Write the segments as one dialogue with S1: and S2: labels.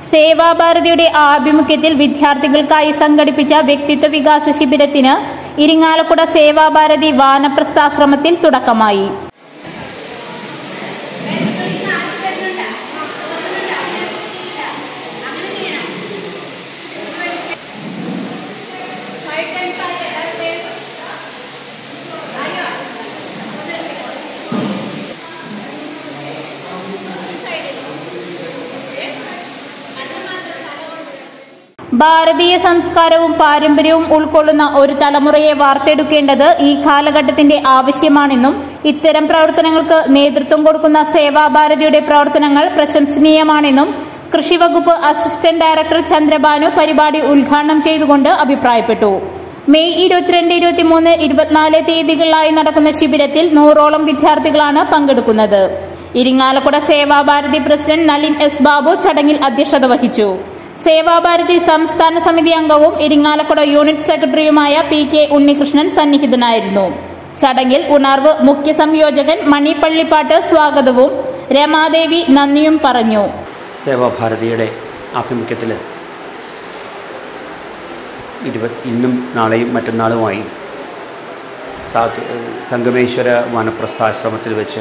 S1: സേവാഭാരതിയുടെ ആഭിമുഖ്യത്തിൽ വിദ്യാർത്ഥികൾക്കായി സംഘടിപ്പിച്ച വ്യക്തിത്വ വികാസ ശിബിരത്തിന് ഇരിങ്ങാലക്കുട സേവാഭാരതി വാനപ്രസ്ഥാശ്രമത്തിൽ തുടക്കമായി ഭാരതീയ സംസ്കാരവും പാരമ്പര്യവും ഉൾക്കൊള്ളുന്ന ഒരു തലമുറയെ വാർത്തെടുക്കേണ്ടത് ഈ കാലഘട്ടത്തിന്റെ ആവശ്യമാണെന്നും ഇത്തരം പ്രവർത്തനങ്ങൾക്ക് നേതൃത്വം കൊടുക്കുന്ന സേവാഭാരതിയുടെ പ്രവർത്തനങ്ങൾ പ്രശംസനീയമാണെന്നും കൃഷി വകുപ്പ് അസിസ്റ്റന്റ് ഡയറക്ടർ ചന്ദ്രബാനു പരിപാടി ഉദ്ഘാടനം ചെയ്തുകൊണ്ട് അഭിപ്രായപ്പെട്ടു മെയ് ഇരുപത്തിരണ്ട് ഇരുപത്തിമൂന്ന് ഇരുപത്തിനാല് തീയതികളിലായി നടക്കുന്ന ശിബിരത്തിൽ നൂറോളം വിദ്യാർത്ഥികളാണ് പങ്കെടുക്കുന്നത് ഇരിങ്ങാലക്കുട സേവാഭാരതി പ്രസിഡന്റ് നളിൻ എസ് ബാബു ചടങ്ങിൽ അധ്യക്ഷത വഹിച്ചു സേവാഭാരതി സംസ്ഥാന സമിതി അംഗവും ഇരിങ്ങാലക്കുട യൂണിറ്റ് സെക്രട്ടറിയുമായ പി കെ ഉണ്ണികൃഷ്ണൻ സന്നിഹിതനായിരുന്നു ചടങ്ങിൽ ഉണർവ് മുഖ്യ സംയോജകൻ മണി പള്ളിപ്പാട്ട് സ്വാഗതവും രമാദേവി നന്ദിയും പറഞ്ഞു
S2: സേവാഭാരതിയുടെ ആഭിമുഖ്യത്തിൽ ഇരുപത് ഇന്നും നാളെയും മറ്റന്നാളുമായി സാ- സംഗമേശ്വര വാനപ്രസ്ഥാശ്രമത്തിൽ വെച്ച്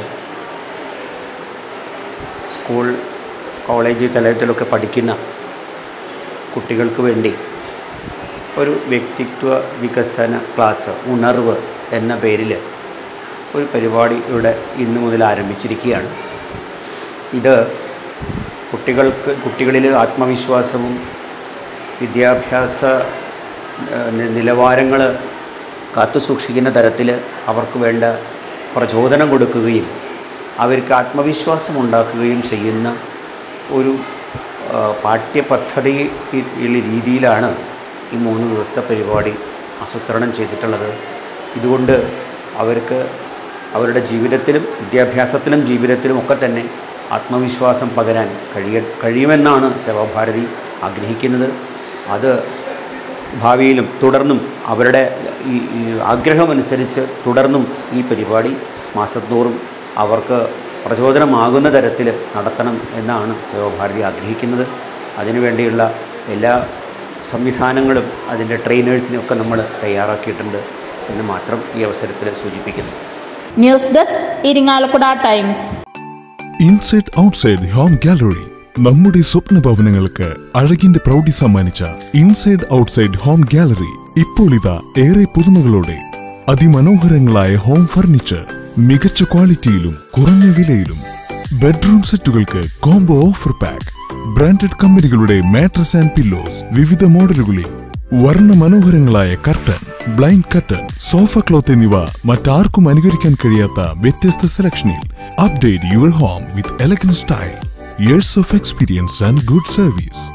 S2: സ്കൂൾ കോളേജ് തലത്തിലൊക്കെ പഠിക്കുന്ന കുട്ടികൾക്ക് വേണ്ടി ഒരു വ്യക്തിത്വ വികസന ക്ലാസ് ഉണർവ് എന്ന പേരിൽ ഒരു പരിപാടി ഇവിടെ ഇന്നു മുതൽ ആരംഭിച്ചിരിക്കുകയാണ് ഇത് കുട്ടികൾക്ക് കുട്ടികളിൽ ആത്മവിശ്വാസവും വിദ്യാഭ്യാസ നിലവാരങ്ങൾ കാത്തുസൂക്ഷിക്കുന്ന തരത്തിൽ അവർക്ക് വേണ്ട പ്രചോദനം കൊടുക്കുകയും അവർക്ക് ആത്മവിശ്വാസം ഉണ്ടാക്കുകയും ചെയ്യുന്ന ഒരു ആ, പാഠ്യപദ്ധതി ഈ- ഈ രീതിയിലാണ് ഈ മൂന്ന് ദിവസത്തെ പരിപാടി ആസൂത്രണം ചെയ്തിട്ടുള്ളത് ഇതുകൊണ്ട് അവർക്ക് അവരുടെ ജീവിതത്തിലും വിദ്യാഭ്യാസത്തിലും ജീവിതത്തിലും ഒക്കെ തന്നെ ആത്മവിശ്വാസം പകരാൻ കഴിയ കഴിയുമെന്നാണ് സേവാഭാരതി ആഗ്രഹിക്കുന്നത് അത് ഭാവിയിലും തുടർന്നും അവരുടെ ഈ ഈ ആഗ്രഹമനുസരിച്ച് തുടർന്നും ഈ പരിപാടി മാസത്തോറും അവർക്ക് പ്രചോദനമാകുന്ന തരത്തിൽ നടത്തണം എന്നാണ് സേവാഭാരതി ആഗ്രഹിക്കുന്നത് അതിനുവേണ്ടിയുള്ള എല്ലാ സംവിധാനങ്ങളും അതിൻ്റെ ട്രെയിനേഴ്സിനെയൊക്കെ നമ്മൾ തയ്യാറാക്കിയിട്ടുണ്ട് എന്ന് മാത്രം ഈ അവസരത്തിൽ സൂചിപ്പിക്കുന്നു
S1: news desk Irinjalakuda times
S3: inside outside home gallery നമ്മുടെ സ്വപ്ന ഭവനങ്ങൾക്ക് അഴകിന്റെ പ്രൗഢി സമ്മാനിച്ച ഇൻസൈഡ് ഔട്ട്സൈഡ് ഹോം ഗാലറി ഇപ്പോൾ ഇതാ ഏറെ പുതുമകളോടെ അതിമനോഹരങ്ങളായ ഹോം ഫർണിച്ചർ മികച്ച ക്വാളിറ്റിയിലും കുറഞ്ഞ വിലയിലും ബെഡ്റൂം സെറ്റുകൾക്ക് കോംബോ ഓഫർ പാക്ക് ബ്രാൻഡഡ് കമ്പനികളുടെ മാട്രസ് ആൻഡ് പില്ലോസ് വിവിധ മോഡലുകളിൽ വർണ്ണ മനോഹരങ്ങളായ curtain blind curtain sofa cloth എന്നിവ മറ്റാർക്കും അനുകരിക്കാൻ കഴിയാത്ത വ്യത്യസ്ത സെലക്ഷനിൽ update your home with elegant style years of experience and good service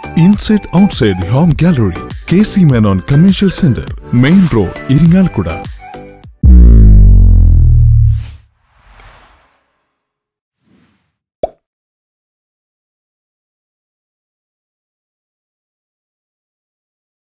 S3: inside outside home gallery K C Menon commercial centre main road Irinjalakuda